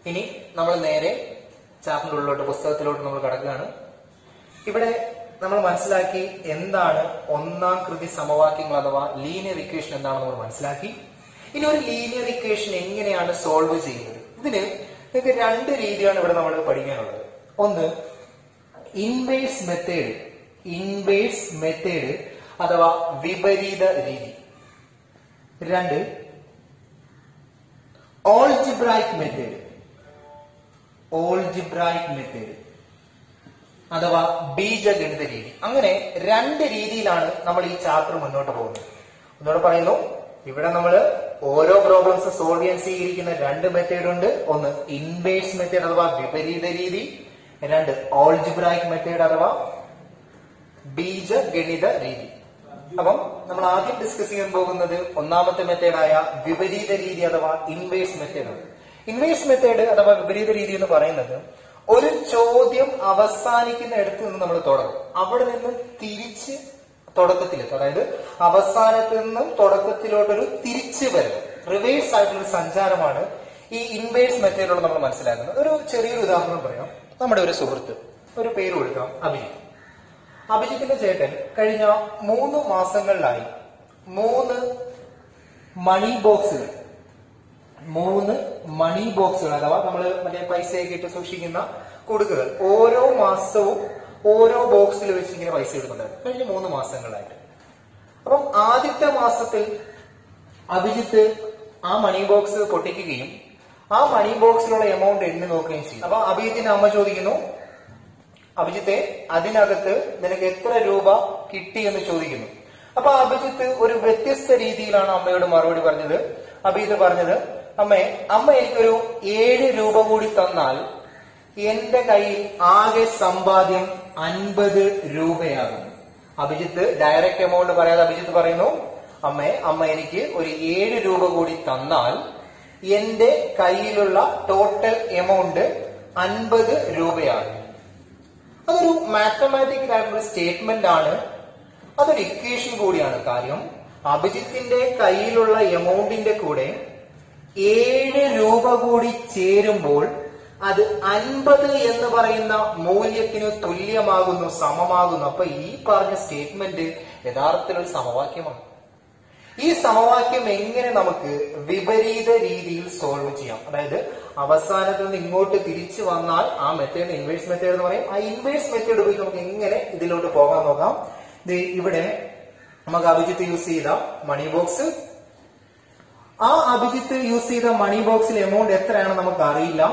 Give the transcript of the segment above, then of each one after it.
ഇനി നമ്മൾ നേരെ ചാപ്റ്ററിന്റെ ഉള്ളിലോട്ട് പുസ്തകത്തിലോട്ട് നമ്മൾ കടക്കുകയാണ് ഇവിടെ നമ്മൾ മനസ്സിലാക്കി എന്താണ് ഒന്നാം കൃതി സമവാക്യങ്ങൾ അഥവാ ലീനിയർ ഇക്വേഷൻ എന്താണെന്ന് നമ്മൾ മനസ്സിലാക്കി ഇനി ഒരു ലീനിയർ ഇക്വേഷൻ എങ്ങനെയാണ് സോൾവ് ചെയ്യുന്നത് ഇതിന് നിങ്ങൾക്ക് രണ്ട് രീതിയാണ് ഇവിടെ നമ്മൾ പഠിക്കാനുള്ളത് ഒന്ന് ഇൻവേഴ്സ് മെത്തേഡ് ഇൻവേഴ്സ് മെത്തേഡ് അഥവാ വിപരീത രീതി രണ്ട് ഓൾജിബ്രായിക് മെത്തേഡ് ഓൾജിബ്രായിക് മെത്തേഡ് അഥവാ ബീജഗണിത രീതി അങ്ങനെ രണ്ട് രീതിയിലാണ് നമ്മൾ ഈ ചാപ്റ്റർ മുന്നോട്ട് പോകുന്നത് ഒന്നുകൂടെ പറയുന്നു ഇവിടെ നമ്മൾ ഓരോ പ്രോബ്ലംസ് സോൾവ് ചെയ്യാൻ സ്വീകരിക്കുന്ന രണ്ട് മെത്തേഡ് ഉണ്ട് ഒന്ന് ഇൻവേഴ്സ് മെത്തേഡ് അഥവാ വിപരീത രീതി രണ്ട് ഓൾജിബ്രായിക് മെത്തേഡ് അഥവാ ബീജഗണിത രീതി അപ്പം നമ്മൾ ആദ്യം ഡിസ്കസ് ചെയ്യാൻ പോകുന്നത് ഒന്നാമത്തെ മെത്തേഡായ വിപരീത രീതി അഥവാ ഇൻവേഴ്സ് മെത്തേഡ് ഇൻവേഴ്സ് മെത്തേഡ് അഥവാ വിപരീത രീതി എന്ന് പറയുന്നത് ഒരു ചോദ്യം അവസാനിക്കുന്ന ഇടത്ത് നിന്ന് നമ്മൾ തുടങ്ങും അവിടെ നിന്ന് തിരിച്ച് തുടക്കത്തിലെത്തും അതായത് അവസാനത്ത് നിന്നും തുടക്കത്തിലോട്ടൊരു തിരിച്ചു വരവ് റിവേഴ്സ് ആയിട്ടുള്ള ഒരു സഞ്ചാരമാണ് ഈ ഇൻവേഴ്സ് മെത്തേഡിലൂടെ നമ്മൾ മനസ്സിലാക്കുന്നത് ഒരു ചെറിയൊരു ഉദാഹരണം പറയാം നമ്മുടെ ഒരു സുഹൃത്ത് ഒരു പേര് കൊടുക്കാം അഭിജിത്ത് അഭിജിത്തിന്റെ ചേട്ടൻ കഴിഞ്ഞ മൂന്ന് മാസങ്ങളിലായി മൂന്ന് മണി ബോക്സുകൾ മൂന്ന് മണി ബോക്സുകൾ അഥവാ നമ്മൾ മറ്റേ പൈസയൊക്കെ ഇട്ട് സൂക്ഷിക്കുന്ന കൊടുക്കുകൾ ഓരോ മാസവും ഓരോ ബോക്സിൽ വെച്ച് ഇങ്ങനെ പൈസ ഇടുന്നുണ്ടായിരുന്നു കഴിഞ്ഞ മൂന്ന് മാസങ്ങളായിട്ട് അപ്പം ആദ്യത്തെ മാസത്തിൽ അഭിജിത്ത് ആ മണി ബോക്സ് പൊട്ടിക്കുകയും ആ മണി ബോക്സിലുള്ള എമൗണ്ട് എണ്ണി നോക്കുകയും ചെയ്യും അപ്പൊ അഭിജിത്തിന്റെ അമ്മ ചോദിക്കുന്നു അഭിജിത്തെ അതിനകത്ത് നിനക്ക് എത്ര രൂപ കിട്ടി എന്ന് ചോദിക്കുന്നു അപ്പൊ അഭിജിത്ത് ഒരു വ്യത്യസ്ത രീതിയിലാണ് അമ്മയോട് മറുപടി പറഞ്ഞത് അഭിജിത്ത് പറഞ്ഞത് അമ്മേ അമ്മ എനിക്കൊരു ഏഴ് രൂപ കൂടി തന്നാൽ എന്റെ കയ്യിൽ ആകെ സമ്പാദ്യം അൻപത് രൂപയാകും അഭിജിത്ത് ഡയറക്റ്റ് എമൗണ്ട് പറയാതെ അഭിജിത്ത് പറയുന്നു അമ്മേ അമ്മ എനിക്ക് ഒരു ഏഴ് രൂപ കൂടി തന്നാൽ എന്റെ കയ്യിലുള്ള ടോട്ടൽ എമൗണ്ട് അൻപത് രൂപയാകും അതൊരു മാത്തമാറ്റിക്കൽ ആയിട്ടുള്ള സ്റ്റേറ്റ്മെന്റ് ആണ് അതൊരു ഇക്വേഷൻ കൂടിയാണ് കാര്യം അഭിജിത്തിന്റെ കയ്യിലുള്ള എമൗണ്ടിന്റെ കൂടെ ഏഴ് രൂപ കൂടി ചേരുമ്പോൾ അത് അൻപത് എന്ന് പറയുന്ന മൂല്യത്തിന് തുല്യമാകുന്നു സമമാകുന്നു അപ്പൊ ഈ പറഞ്ഞ സ്റ്റേറ്റ്മെന്റ് യഥാർത്ഥത്തിൽ ഒരു സമവാക്യമാണ് ഈ സമവാക്യം എങ്ങനെ നമുക്ക് വിപരീത രീതിയിൽ സോൾവ് ചെയ്യാം അതായത് അവസാനത്തിൽ നിന്ന് ഇങ്ങോട്ട് തിരിച്ചു വന്നാൽ ആ മെത്തേഡ് ഇൻവേഴ്സ് മെത്തേഡ് എന്ന് പറയും ആ ഇൻവേഴ്സ് മെത്തേഡ് ഉപയോഗിച്ച് നമുക്ക് എങ്ങനെ ഇതിലോട്ട് പോകാൻ നോക്കാം ദേ ഇവിടെ നമുക്ക് അഭിജിത്ത് യൂസ് ചെയ്ത മണി ബോക്സ് ആ അഭിജിത്ത് യൂസ് ചെയ്ത മണി ബോക്സിലെ എമൗണ്ട് എത്രയാണ് നമുക്ക് അറിയില്ല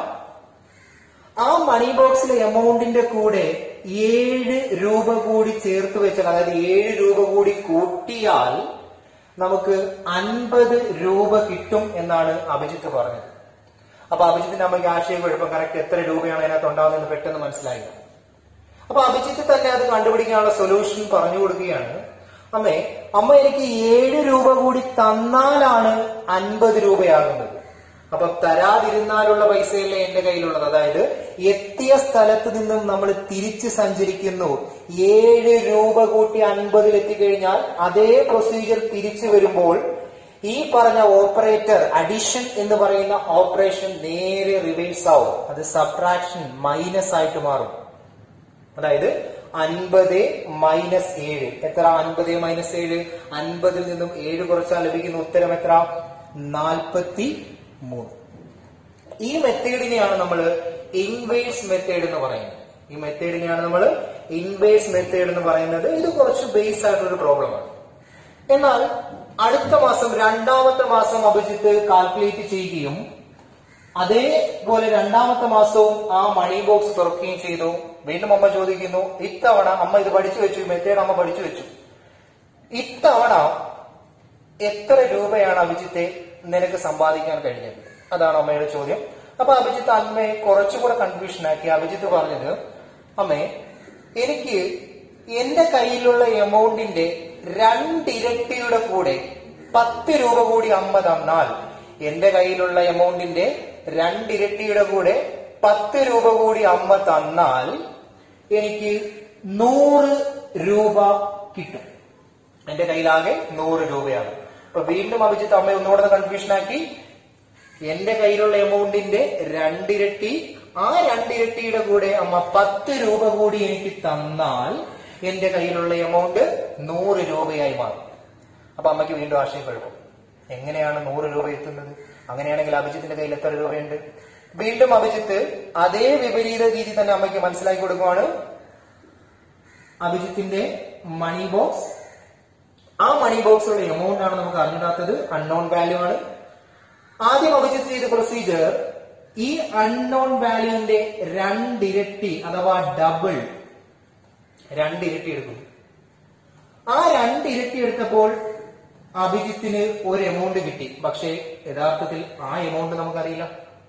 ആ മണി ബോക്സിലെ എമൗണ്ടിന്റെ കൂടെ ഏഴ് രൂപ കൂടി ചേർത്ത് വെച്ചാൽ അതായത് ഏഴ് രൂപ കൂടി കൂട്ടിയാൽ നമുക്ക് അൻപത് രൂപ കിട്ടും എന്നാണ് അഭിജിത്ത് പറഞ്ഞത് അപ്പൊ അഭിജിത്തിന്റെ അമ്മയ്ക്ക് ആശയക്കുഴപ്പം കറക്റ്റ് എത്ര രൂപയാണ് അതിനകത്ത് ഉണ്ടാവുന്നത് പെട്ടെന്ന് മനസ്സിലായില്ല അപ്പൊ അഭിജിത്ത് തന്നെ അത് കണ്ടുപിടിക്കാനുള്ള സൊല്യൂഷൻ പറഞ്ഞു കൊടുക്കുകയാണ് അമ്മേ അമ്മ എനിക്ക് ഏഴ് രൂപ കൂടി തന്നാലാണ് അൻപത് രൂപയാകുന്നത് അപ്പൊ തരാതിരുന്നാലുള്ള പൈസയല്ലേ എന്റെ കയ്യിലുള്ളത് അതായത് എത്തിയ സ്ഥലത്ത് നിന്നും നമ്മൾ തിരിച്ച് സഞ്ചരിക്കുന്നു ഏഴ് രൂപ കൂട്ടി അൻപതിൽ എത്തിക്കഴിഞ്ഞാൽ അതേ പ്രൊസീജിയർ തിരിച്ചു വരുമ്പോൾ ഈ പറഞ്ഞ ഓപ്പറേറ്റർ അഡിഷൻ എന്ന് പറയുന്ന ഓപ്പറേഷൻ നേരെ റിവേഴ്സ് ആവും അത് സബ്ട്രാക്ഷൻ മൈനസ് ആയിട്ട് മാറും അതായത് അൻപത് മൈനസ് ഏഴ് എത്ര അൻപത് മൈനസ് ഏഴ് അൻപതിൽ നിന്നും ഏഴ് കുറച്ചാൽ ലഭിക്കുന്ന ഉത്തരം എത്ര നാൽപ്പത്തി മൂന്ന് ഈ മെത്തേഡിനെയാണ് നമ്മൾ ഇൻവേഴ്സ് മെത്തേഡ് എന്ന് പറയുന്നത് ഈ മെത്തേഡിനെയാണ് നമ്മൾ ഇൻവേഴ്സ് മെത്തേഡ് എന്ന് പറയുന്നത് ഇത് കുറച്ച് ബേസ് ആയിട്ടുള്ള ഒരു പ്രോബ്ലമാണ് എന്നാൽ അടുത്ത മാസം രണ്ടാമത്തെ മാസം അഭിജിത്ത് കാൽക്കുലേറ്റ് ചെയ്യുകയും അതേപോലെ രണ്ടാമത്തെ മാസവും ആ മണി ബോക്സ് തുറക്കുകയും ചെയ്തു വീണ്ടും അമ്മ ചോദിക്കുന്നു ഇത്തവണ അമ്മ ഇത് പഠിച്ചു വെച്ചു മെത്തേഡ് അമ്മ പഠിച്ചു വെച്ചു ഇത്തവണ എത്ര രൂപയാണ് അഭിജിത്തെ നിനക്ക് സമ്പാദിക്കാൻ കഴിഞ്ഞത് അതാണ് അമ്മയുടെ ചോദ്യം അപ്പൊ അഭിജിത്ത് അമ്മയെ കുറച്ചുകൂടെ കൺഫ്യൂഷൻ ആക്കി അഭിജിത്ത് പറഞ്ഞത് അമ്മേ എനിക്ക് എന്റെ കയ്യിലുള്ള എമൗണ്ടിന്റെ രണ്ടിരട്ടിയുടെ കൂടെ പത്ത് രൂപ കൂടി അമ്മ തന്നാൽ എന്റെ കയ്യിലുള്ള എമൗണ്ടിന്റെ രണ്ടിരട്ടിയുടെ കൂടെ പത്ത് രൂപ കൂടി അമ്മ തന്നാൽ എനിക്ക് നൂറ് രൂപ കിട്ടും എന്റെ കയ്യിലാകെ നൂറ് രൂപയാണ് അപ്പൊ വീണ്ടും അഭിജിത്ത് അമ്മയെ ഒന്നുകൂടെ കൺഫ്യൂഷൻ ആക്കി എന്റെ കയ്യിലുള്ള എമൗണ്ടിന്റെ രണ്ടിരട്ടി ആ രണ്ടിരട്ടിയുടെ കൂടെ അമ്മ പത്ത് രൂപ കൂടി എനിക്ക് തന്നാൽ എന്റെ കയ്യിലുള്ള എമൗണ്ട് നൂറ് രൂപയായി മാറും അപ്പൊ അമ്മയ്ക്ക് വീണ്ടും ആശയക്കുഴപ്പം എങ്ങനെയാണ് നൂറ് രൂപ എത്തുന്നത് അങ്ങനെയാണെങ്കിൽ അഭിജിത്തിന്റെ കയ്യിൽ എത്ര രൂപയുണ്ട് വീണ്ടും അഭിജിത്ത് അതേ വിപരീത രീതി തന്നെ അമ്മയ്ക്ക് മനസ്സിലാക്കി കൊടുക്കുവാണ് അഭിജിത്തിന്റെ മണി ബോക്സ് ആ മണി ബോക്സിലുള്ള എമൗണ്ട് ആണ് നമുക്ക് അറിഞ്ഞിടാത്തത് അൺനോൺ വാല്യൂ ആണ് ആദ്യം അഭിജിത്ത് ചെയ്ത പ്രൊസീജിയർ ഈ അൺനോൺ വാല്യൂവിന്റെ രണ്ടിരട്ടി അഥവാ ഡബിൾ രണ്ടിരട്ടി എടുക്കുന്നു ആ രണ്ടിരട്ടി എടുത്തപ്പോൾ അഭിജിത്തിന് ഒരു എമൗണ്ട് കിട്ടി പക്ഷേ യഥാർത്ഥത്തിൽ ആ എമൗണ്ട് നമുക്കറിയില്ല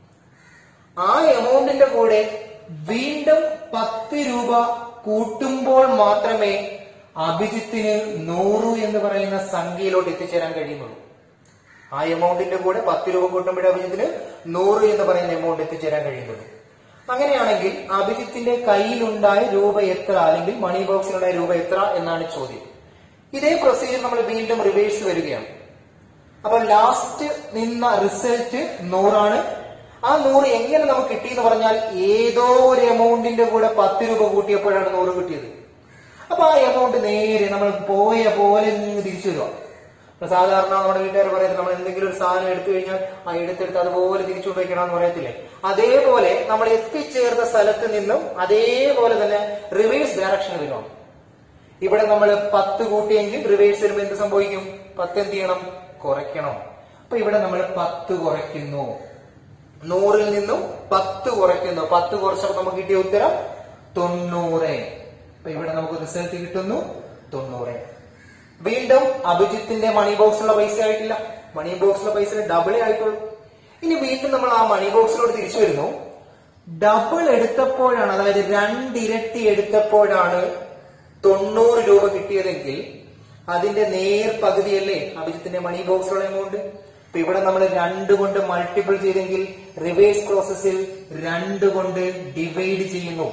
ആ എമൗണ്ടിന്റെ കൂടെ വീണ്ടും പത്ത് രൂപ കൂട്ടുമ്പോൾ മാത്രമേ അഭിജിത്തിന് നൂറ് എന്ന് പറയുന്ന സംഖ്യയിലോട്ട് എത്തിച്ചേരാൻ കഴിയുന്നുള്ളൂ ആ എമൗണ്ടിന്റെ കൂടെ പത്ത് രൂപ കൂട്ടുമ്പോഴേ അഭിജിത്തിന് നൂറ് എന്ന് പറയുന്ന എമൗണ്ട് എത്തിച്ചേരാൻ കഴിയുന്നുള്ളൂ അങ്ങനെയാണെങ്കിൽ അഭിജിത്തിന്റെ കയ്യിലുണ്ടായ രൂപ എത്ര അല്ലെങ്കിൽ മണി ബോക്സിലുണ്ടായ രൂപ എത്ര എന്നാണ് ചോദ്യം ഇതേ പ്രൊസീജിയർ നമ്മൾ വീണ്ടും റിവേഴ്സ് വരികയാണ് അപ്പൊ ലാസ്റ്റ് നിന്ന റിസൾട്ട് നൂറാണ് ആ നൂറ് എങ്ങനെ നമുക്ക് കിട്ടി എന്ന് പറഞ്ഞാൽ ഏതോ ഒരു എമൗണ്ടിന്റെ കൂടെ പത്ത് രൂപ കൂട്ടിയപ്പോഴാണ് നൂറ് കിട്ടിയത് അപ്പൊ ആ എമൗണ്ട് നേരെ നമ്മൾ പോയ പോലെ നിന്ന് തിരിച്ചു വരുക അപ്പൊ സാധാരണ നമ്മുടെ വീട്ടുകാർ പറയുന്നത് നമ്മൾ എന്തെങ്കിലും ഒരു സാധനം എടുത്തു കഴിഞ്ഞാൽ ആ എടുത്തെടുത്ത് അതുപോലെ തിരിച്ചു വെക്കണം എന്ന് പറയത്തില്ലേ അതേപോലെ നമ്മൾ എത്തിച്ചേർന്ന സ്ഥലത്ത് നിന്നും അതേപോലെ തന്നെ റിവേഴ്സ് ഡയറക്ഷൻ വരുവാണ് ഇവിടെ നമ്മൾ പത്ത് കൂട്ടിയെങ്കിൽ റിവേഴ്സ് വരുമ്പോൾ എന്ത് സംഭവിക്കും പത്ത് എന്ത് ചെയ്യണം കുറയ്ക്കണം അപ്പൊ ഇവിടെ നമ്മൾ പത്ത് കുറയ്ക്കുന്നു നൂറിൽ നിന്നും പത്ത് കുറയ്ക്കുന്നു പത്ത് കുറച്ചപ്പോൾ നമുക്ക് കിട്ടിയ ഉത്തരം തൊണ്ണൂറ് അപ്പൊ ഇവിടെ നമുക്ക് റിസൾട്ട് കിട്ടുന്നു തൊണ്ണൂറ് വീണ്ടും അഭിജിത്തിന്റെ മണി ബോക്സിലുള്ള പൈസ ആയിട്ടില്ല മണി ബോക്സിലെ പൈസ ഡബിളേ ആയിട്ടുള്ളൂ ഇനി വീണ്ടും നമ്മൾ ആ മണി ബോക്സിലോട്ട് തിരിച്ചു വരുന്നു ഡബിൾ എടുത്തപ്പോഴാണ് അതായത് രണ്ടിരട്ടി എടുത്തപ്പോഴാണ് തൊണ്ണൂറ് രൂപ കിട്ടിയതെങ്കിൽ അതിന്റെ നേർ പകുതിയല്ലേ അഭിജിത്തിന്റെ മണി ബോക്സിലുള്ള എമൗണ്ട് ഇപ്പൊ ഇവിടെ നമ്മൾ രണ്ട് കൊണ്ട് മൾട്ടിപ്പിൾ ചെയ്തെങ്കിൽ റിവേഴ്സ് പ്രോസസ്സിൽ രണ്ട് കൊണ്ട് ഡിവൈഡ് ചെയ്യുന്നു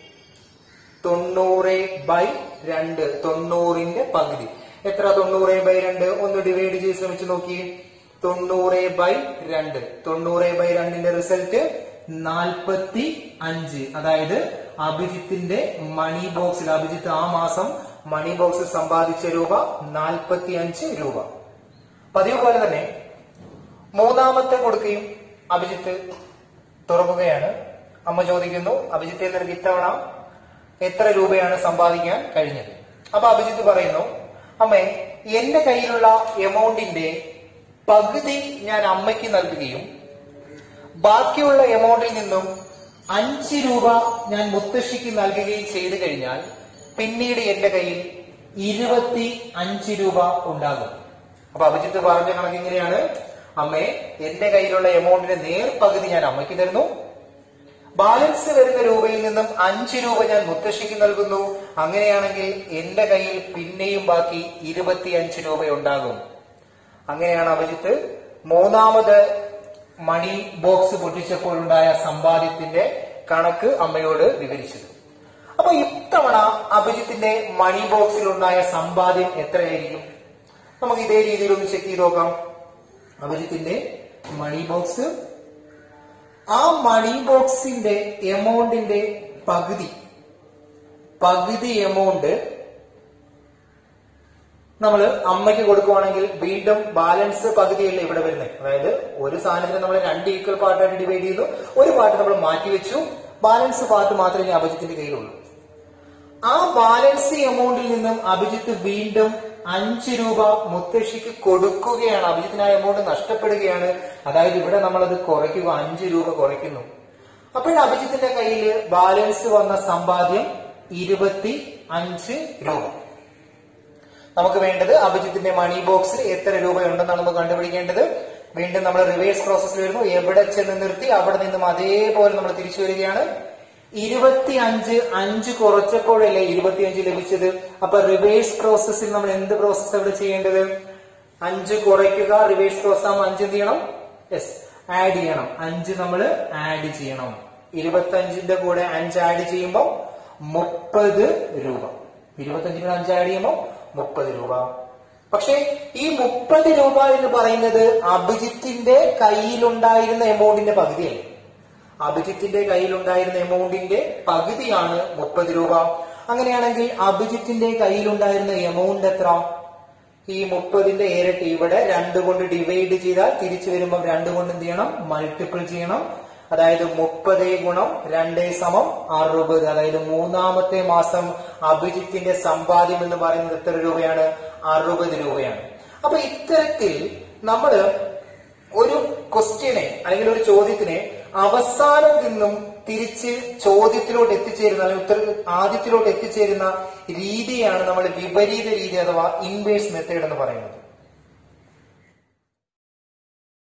തൊണ്ണൂറ് ബൈ രണ്ട് തൊണ്ണൂറിന്റെ പകുതി എത്ര തൊണ്ണൂറ് ബൈ രണ്ട് ഒന്ന് ഡിവൈഡ് ചെയ്ത് ശ്രമിച്ചു നോക്കി തൊണ്ണൂറ് ബൈ രണ്ട് തൊണ്ണൂറ് ബൈ രണ്ടിന്റെ റിസൾട്ട് നാൽപ്പത്തി അഞ്ച് അതായത് അഭിജിത്തിന്റെ മണി ബോക്സിൽ അഭിജിത്ത് ആ മാസം മണി ബോക്സിൽ സമ്പാദിച്ച രൂപ നാൽപ്പത്തി അഞ്ച് രൂപ പതിവ് പോലെ തന്നെ മൂന്നാമത്തെ കൊടുക്കുകയും അഭിജിത്ത് തുറക്കുകയാണ് അമ്മ ചോദിക്കുന്നു അഭിജിത്തിൽ നിനക്ക് ഇത്തവണ എത്ര രൂപയാണ് സമ്പാദിക്കാൻ കഴിഞ്ഞത് അപ്പൊ അഭിജിത്ത് പറയുന്നു അമ്മേ എന്റെ കയ്യിലുള്ള എമൗണ്ടിന്റെ പകുതി ഞാൻ അമ്മയ്ക്ക് നൽകുകയും ബാക്കിയുള്ള എമൗണ്ടിൽ നിന്നും അഞ്ച് രൂപ ഞാൻ മുത്തശ്ശിക്ക് നൽകുകയും ചെയ്തു കഴിഞ്ഞാൽ പിന്നീട് എന്റെ കയ്യിൽ ഇരുപത്തി അഞ്ച് രൂപ ഉണ്ടാകും അപ്പൊ അഭിജിത്ത് പറഞ്ഞ കണക്ക് ഇങ്ങനെയാണ് അമ്മേ എന്റെ കയ്യിലുള്ള എമൗണ്ടിന്റെ നേർ പകുതി ഞാൻ അമ്മയ്ക്ക് തരുന്നു ബാലൻസ് വരുന്ന രൂപയിൽ നിന്നും അഞ്ച് രൂപ ഞാൻ മുത്തശ്ശിക്ക് നൽകുന്നു അങ്ങനെയാണെങ്കിൽ എന്റെ കയ്യിൽ പിന്നെയും ബാക്കി ഇരുപത്തിയഞ്ച് രൂപ ഉണ്ടാകും അങ്ങനെയാണ് അഭിജിത്ത് മൂന്നാമത് മണി ബോക്സ് പൊട്ടിച്ചപ്പോഴുണ്ടായ സമ്പാദ്യത്തിന്റെ കണക്ക് അമ്മയോട് വിവരിച്ചത് അപ്പൊ ഇത്തവണ അഭിജിത്തിന്റെ മണി ബോക്സിലുണ്ടായ സമ്പാദ്യം എത്രയായിരിക്കും നമുക്ക് ഇതേ രീതിയിൽ ഒന്ന് ചെക്ക് ചെയ്ത് നോക്കാം അഭിജിത്തിന്റെ മണി ബോക്സ് ആ മണി ബോക്സിന്റെ എമൗണ്ടിന്റെ പകുതി പകുതി എമൗണ്ട് നമ്മൾ അമ്മയ്ക്ക് കൊടുക്കുവാണെങ്കിൽ വീണ്ടും ബാലൻസ് പകുതിയല്ലേ ഇവിടെ വരുന്നത് അതായത് ഒരു സാധനത്തിന് നമ്മൾ രണ്ട് ഈക്വൽ പാർട്ടായിട്ട് ഡിവൈഡ് ചെയ്തു ഒരു പാർട്ട് നമ്മൾ മാറ്റിവെച്ചു ബാലൻസ് പാർട്ട് മാത്രമേ ഇനി അഭിജിത്തിന്റെ കയ്യിലുള്ളൂ ആ ബാലൻസ് എമൗണ്ടിൽ നിന്നും അഭിജിത്ത് വീണ്ടും അഞ്ച് രൂപ മുത്തശ്ശിക്ക് കൊടുക്കുകയാണ് അഭിജിത്തിന് ആ എമൗണ്ട് നഷ്ടപ്പെടുകയാണ് അതായത് ഇവിടെ നമ്മളത് കുറയ്ക്കുക അഞ്ച് രൂപ കുറയ്ക്കുന്നു അപ്പോൾ അഭിജിത്തിന്റെ കയ്യിൽ ബാലൻസ് വന്ന സമ്പാദ്യം ഇരുപത്തി അഞ്ച് രൂപ നമുക്ക് വേണ്ടത് അഭിജിത്തിന്റെ മണി ബോക്സിൽ എത്ര രൂപയുണ്ടെന്നാണ് നമുക്ക് കണ്ടുപിടിക്കേണ്ടത് വീണ്ടും നമ്മൾ റിവേഴ്സ് പ്രോസസ്സിൽ വരുന്നു എവിടെ ചെന്ന് നിർത്തി അവിടെ നിന്നും അതേപോലെ നമ്മൾ തിരിച്ചു വരികയാണ് ഇരുപത്തി അഞ്ച് അഞ്ച് കുറച്ചപ്പോഴല്ലേ ഇരുപത്തിയഞ്ച് ലഭിച്ചത് അപ്പൊ റിവേഴ്സ് പ്രോസസ്സിൽ നമ്മൾ എന്ത് പ്രോസസ് അവിടെ ചെയ്യേണ്ടത് അഞ്ച് കുറയ്ക്കുക റിവേഴ്സ് പ്രോസസ് ആകുമ്പോൾ അഞ്ച് എന്ത് ചെയ്യണം യെസ് ആഡ് ചെയ്യണം അഞ്ച് നമ്മൾ ആഡ് ചെയ്യണം ഇരുപത്തി അഞ്ചിന്റെ കൂടെ അഞ്ച് ആഡ് ചെയ്യുമ്പോൾ മുപ്പത് രൂപ ഇരുപത്തഞ്ചിന് അഞ്ച് ആഡ് ചെയ്യുമ്പോൾ മുപ്പത് രൂപ പക്ഷെ ഈ മുപ്പത് രൂപ എന്ന് പറയുന്നത് അഭിജിത്തിന്റെ കയ്യിലുണ്ടായിരുന്ന എമൗണ്ടിന്റെ പകുതിയല്ല അഭിജിത്തിന്റെ കയ്യിലുണ്ടായിരുന്ന എമൗണ്ടിന്റെ പകുതിയാണ് മുപ്പത് രൂപ അങ്ങനെയാണെങ്കിൽ അഭിജിത്തിന്റെ കയ്യിലുണ്ടായിരുന്ന എമൗണ്ട് എത്ര ഈ മുപ്പതിന്റെ ഇരട്ടി ഇവിടെ രണ്ട് കൊണ്ട് ഡിവൈഡ് ചെയ്താൽ തിരിച്ചു വരുമ്പോൾ രണ്ട് കൊണ്ട് എന്ത് ചെയ്യണം മൾട്ടിപ്പിൾ ചെയ്യണം അതായത് മുപ്പത് ഗുണം രണ്ട് സമം അറുപത് അതായത് മൂന്നാമത്തെ മാസം അഭിജിത്തിന്റെ സമ്പാദ്യം എന്ന് പറയുന്നത് എത്ര രൂപയാണ് അറുപത് രൂപയാണ് അപ്പൊ ഇത്തരത്തിൽ നമ്മള് ഒരു ക്വസ്റ്റ്യനെ അല്ലെങ്കിൽ ഒരു ചോദ്യത്തിനെ അവസാനം നിന്നും തിരിച്ച് ചോദ്യത്തിലോട്ട് എത്തിച്ചേരുന്ന അല്ലെങ്കിൽ ഉത്തര ആദ്യത്തിലോട്ട് എത്തിച്ചേരുന്ന രീതിയാണ് നമ്മൾ വിപരീത രീതി അഥവാ ഇൻവേഴ്സ് മെത്തേഡ് എന്ന് പറയുന്നത്